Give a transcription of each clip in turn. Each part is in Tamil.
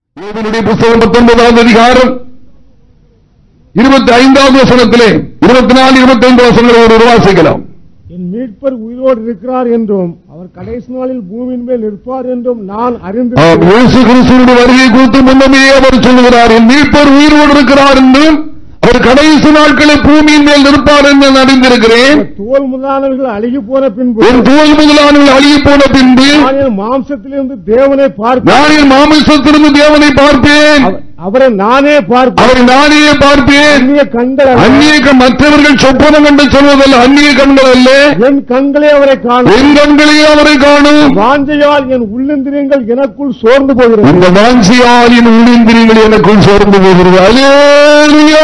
யோபனுடைய புஸ்தகம் பத்தொன்பதாவது அதிகாரம் இருபத்தி ஐந்தாவது வசனத்திலே இருபத்தி நாலு இருபத்தி ஐந்து வசனங்களை ஒரு வாசிக்கலாம் என் மீட்பர் உயிரோடு இருக்கிறார் என்றும் அவர் கடைசி நாளில் பூமியின் மேல் நிற்பார் என்றும் நான் அறிந்து ஆம், இயேசு கிறிஸ்துவினுடைய வருகை குறித்து முன்னமே அவர் சொல்லுகிறார் என் மீட்பர் உயிரோடு இருக்கிறார் என்றும் அவர் கடைசி நாட்களில் பூமியின் மேல் நிற்பார் என்று நான் அறிந்திருக்கிறேன் தோல் முதலானவர்கள் அழுகி போன பின்பு என் தோல் முதலானவர்கள் அழுகி போன பின்பு நான் என் மாம்சத்திலிருந்து தேவனை பார்ப்பேன் நான் என் மாமிசத்திலிருந்து தேவனை பார்ப்பேன் அவ- அவரை நானே பார்ப்பேன் அவரை நானே பார்ப்பேன் அந்நிய கண்கள் அல்ல. அந்நிய க- மற்றவர்கள் சொப்பனம் கண்டு சொல்வதல்ல அந்நிய கண்கள் அல்ல என் கண்களே அவரை காணும் என் கண்களே அவரை காணும் வாஞ்சையால் என் உள்ளந்திரியங்கள் எனக்குள் சோர்ந்து போகிறது இந்த வாஞ்சியாலின் உள்ளிந்திரியங்கள் எனக்குள் சோர்ந்து போகிறது அலேலுயா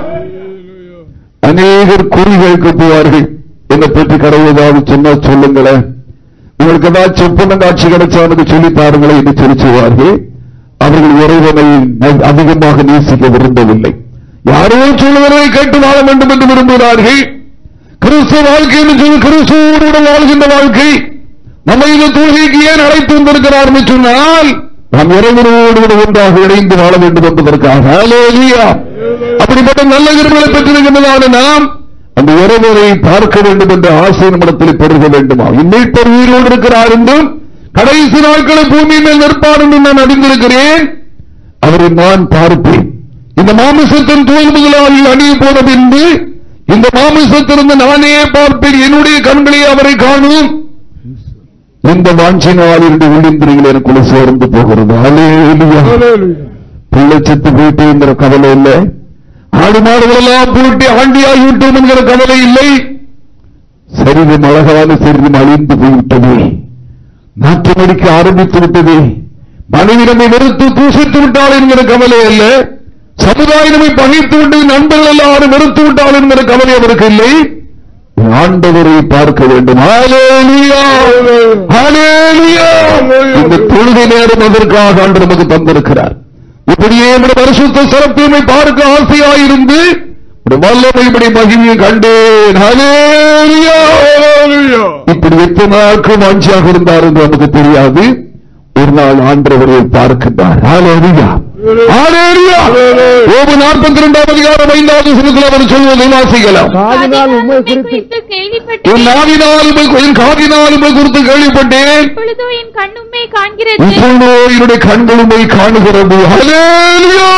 அநேகர் குறிகளுக்கு போவார்கள் என்னை பற்றி கடவுள் ஏதாவது சொன்னா சொல்லுங்களேன் உங்களுக்கு ஏதாவது சொப்பன காட்சி கிடைச்சா எனக்கு சொல்லி பாருங்களேன் என்று சொல்லி சொல்வார்கள் அவர்கள் இறைவனை ந- அதிகமாக நேசிக்க விரும்பவில்லை யாரோ சொல்லுவதை கேட்டு வாழ வேண்டும் என்று விரும்புகிறார்கள் கிறிஸ்துவ வாழ்க்கை என்று சொல்லி கிறிஸ்துவோடு வாழ்கின்ற வாழ்க்கை நம்மை இந்த தொழுகைக்கு ஏன் அழைத்து வந்திருக்கிறார் என்று சொன்னால் நாம் இறைவனோடு கூட ஒன்றாக இணைந்து வாழ வேண்டும் என்பதற்காக ஹalleluya. அப்படிப்பட்ட நல்ல கிருபைகளை பெற்றிருக்கின்றதான நாம் அந்த இறைவனை பார்க்க வேண்டும் என்ற ஆசை நம்மிடத்தில் பெருக வேண்டுமா இம்மீட்பர் உயிரோடு இருக்கிறார் என்றும் கடைசி நாட்களை பூமி மேல் நிற்பார் என்றும் நான் அறிந்திருக்கிறேன் அவரை நான் பார்ப்பேன் இந்த மாமிசத்தின் தோல் முதலாளில் அணிய போன பின்பு இந்த மாமிசத்திலிருந்து நானே பார்ப்பேன் என்னுடைய கண்களே அவரை காணும் இந்த வாஞ்சினால் இரண்டு உள்ளிந்திரிகள் எனக்குள்ள சோர்ந்து போகிறது ஹalleluya. பிள்ளை செத்து போயிட்டுங்கிற கவலை இல்லை ஆடு மாடுகள் எல்லாம் போயிட்டு ஆண்டியாகிவிட்டோம் என்கிற கவலை இல்லை சரீரம் அழகான சரீரம் அழிந்து போய்விட்டது நாற்றம் அடிக்க ஆரம்பித்து விட்டது மனைவி நம்மை வெறுத்து தூசித்து விட்டாள் என்கிற கவலை அல்ல சமுதாயம் நம்மை பகைத்து விட்டது நண்பர்கள் எல்லாரும் வெறுத்து விட்டாள் என்கிற கவலை அவருக்கு இல்லை ஆண்டவரை பார்க்க வேண்டும் ஹalleluya. ஹalleluya. இந்த தொழுகை நேரம் அதற்காக ஆண்டு நமக்கு தந்திருக்கிறார் இப்படியே நம்முடைய பரிசுத்த சிறப்பினை பார்க்க ஆசையாயிருந்து ஒரு வல்லமை இப்படி மகிமையை கண்டேன் ஹalleluya. இப்படி எத்தனை நாட்கள் வாஞ்சியாக இருந்தார் என்று நமக்கு தெரியாது ஒரு நாள் ஆண்டவரை பார்க்கின்றார் ஹalleluya. ஹalleluya. யோபு 42 அதிகாரம் ஐந்தாவது வசனத்தில் அவர் சொல்வதை வாசிக்கலாம் காதினால் உண்மை குறித்து குறித்து என் கேள்விப்பட்டேன் நாவினால் உம்மை- என் காதினால் உம்மை குறித்து கேள்விப்பட்டேன் இப்பொழுதோ என் கண்ணும்மை காண்கிறது இப்பொழுதோ என்னுடைய கண்களுமை காணுகிறது ஹalleluya.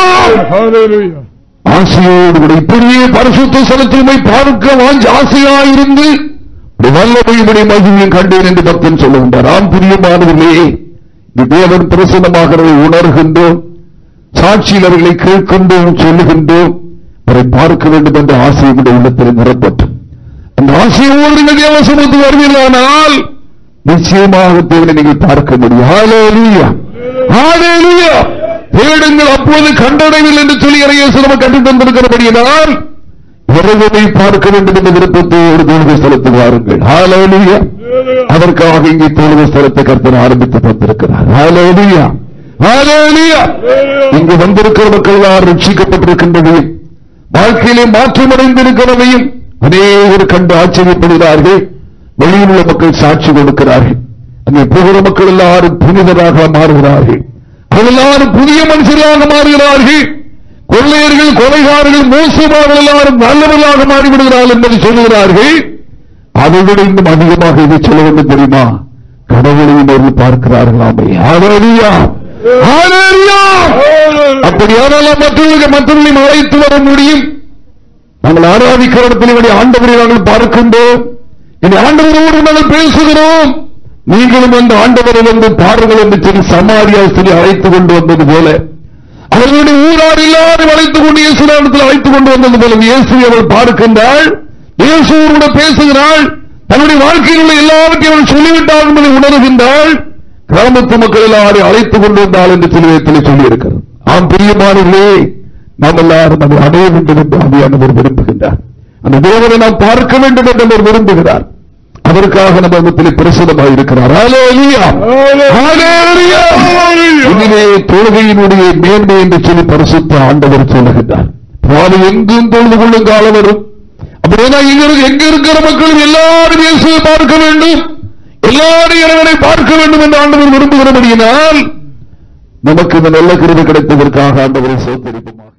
ஆசையோடு கூட இப்படியே பரிசுத்த ஸ்தலத்திலுமை பார்க்க வாஞ்சி ஆசையாயிருந்து இப்படி வல்லமை இப்படி மகிமையும் கண்டேன் என்று பக்தன் சொல்லுகின்றார் ஆம் பிரியமானவர்களே இந்த தேவன் பிரசன்னமாகிறதை உணர்கின்றோம் சாட்சியில் அவர்களை கேட்கின்றோம் சொல்லுகின்றோம் அவரை பார்க்க வேண்டும் என்ற ஆசை உடைய உள்ளத்தில் நிரப்பட்டும் அந்த ஆசையோடு நீங்கள் தேவ சமூகத்தில் வருவீர்களானால் நிச்சயமாக தேவனை நீங்கள் பார்க்க முடியும் ஹalleluya. ஹalleluya. தேடுங்கள் அப்போது கண்டடைவில் என்று சொல்லி இறையேசு நமக்கு கண்டு தந்திருக்கிறபடியினால் இறைவனை பார்க்க வேண்டும் என்ற விருப்பத்தோடு தொழுகை ஸ்தலத்துக்கு வாருங்கள் ஹalleluya. அதற்காக இங்கே தொழுகை ஸ்தலத்தை கர்த்தர் ஆரம்பித்து தந்திருக்கிறார் ஹalleluya. ஹalleluya. இங்கு வந்திருக்கிற மக்கள் யார் ரட்சிக்கப்பட்டிருக்கின்றதையும் வாழ்க்கையிலே மாற்றமடைந்திருக்கிறதையும் அநேகர் கண்டு ஆச்சரியப்படுகிறார்கள் வெளியில் உள்ள மக்கள் சாட்சி கொடுக்கிறார்கள் அங்கே புகிற மக்கள் எல்லாரும் புனிதராக மாறுகிறார்கள் அவர்கள் எல்லாரும் புதிய மனுஷர்களாக மாறுகிறார்கள் கொள்ளையர்கள் கொலைகாரர்கள் மோசமானவர்கள் எல்லாரும் நல்லவர்களாக மாறிவிடுகிறார்கள் என்பதை சொல்லுகிறார்கள் அதை விட இன்னும் அதிகமாக இதை சொல்ல வேண்டும் தெரியுமா கடவுளை நேரில் பார்க்கிறார்களாமே ஹalleluya. ஹalleluya. அப்படியானால் மற்றவர்களுக்கு மற்றவர்களையும் அழைத்து வர முடியும் நாங்கள் ஆராதிக்கிற இடத்தில் இவனை ஆண்டவரை நாங்கள் பார்க்கின்றோம் இனி ஆண்டவரோடு நாங்கள் பேசுகிறோம் நீங்களும் அந்த ஆண்டவரை வந்து பாருங்கள் என்று சொல்லி சமாரியா சொல்லி அழைத்துக் கொண்டு வந்தது போல அவர்களுடைய ஊரார் எல்லாரும் அழைத்துக் கொண்டு இயேசுநாமத்தில் அழைத்துக் கொண்டு வந்தது போல இயேசு அவள் பார்க்கின்றாள் இயேசுவோட பேசுகிறாள் தன்னுடைய வாழ்க்கையில் உள்ள எல்லாவற்றையும் அவள் சொல்லிவிட்டாள் என்பதை உணர்கின்றாள் கிராமத்து மக்கள் எல்லாரும் அழைத்துக் கொண்டு வந்தாள் என்று சிலுவையத்தில் சொல்லியிருக்கிறது ஆம் பிரியமானவர்களே நாம் எல்லாரும் அதை அடைய வேண்டும் என்று ஆவியானவர் விரும்புகின்றார் அந்த தேவனை நாம் பார்க்க வேண்டும் என்று அவர் விரும்புகிறார் அதற்காக நம்ம இடத்திலே பிரசுரமாக இருக்கிறார் ஹalleluya. ஹalleluya. இதிலே தொழுகையினுடைய மேன்மை என்று சொல்லி பரிசுத்த ஆண்டவர் சொல்லுகின்றார் பாவி எங்கும் தொழுது கொள்ளும் காலம் வரும் அப்படின்னா இங்க இருக்கு- எங்க இருக்கிற மக்களும் எல்லாரும் இயேசுவை பார்க்க வேண்டும் எல்லாரும் இறைவனை பார்க்க வேண்டும் என்று ஆண்டவர் விரும்புகிறபடியினால் நமக்கு இந்த நல்ல கிருபை கிடைத்ததற்காக ஆண்டவரை சோத்தரிப்போமாக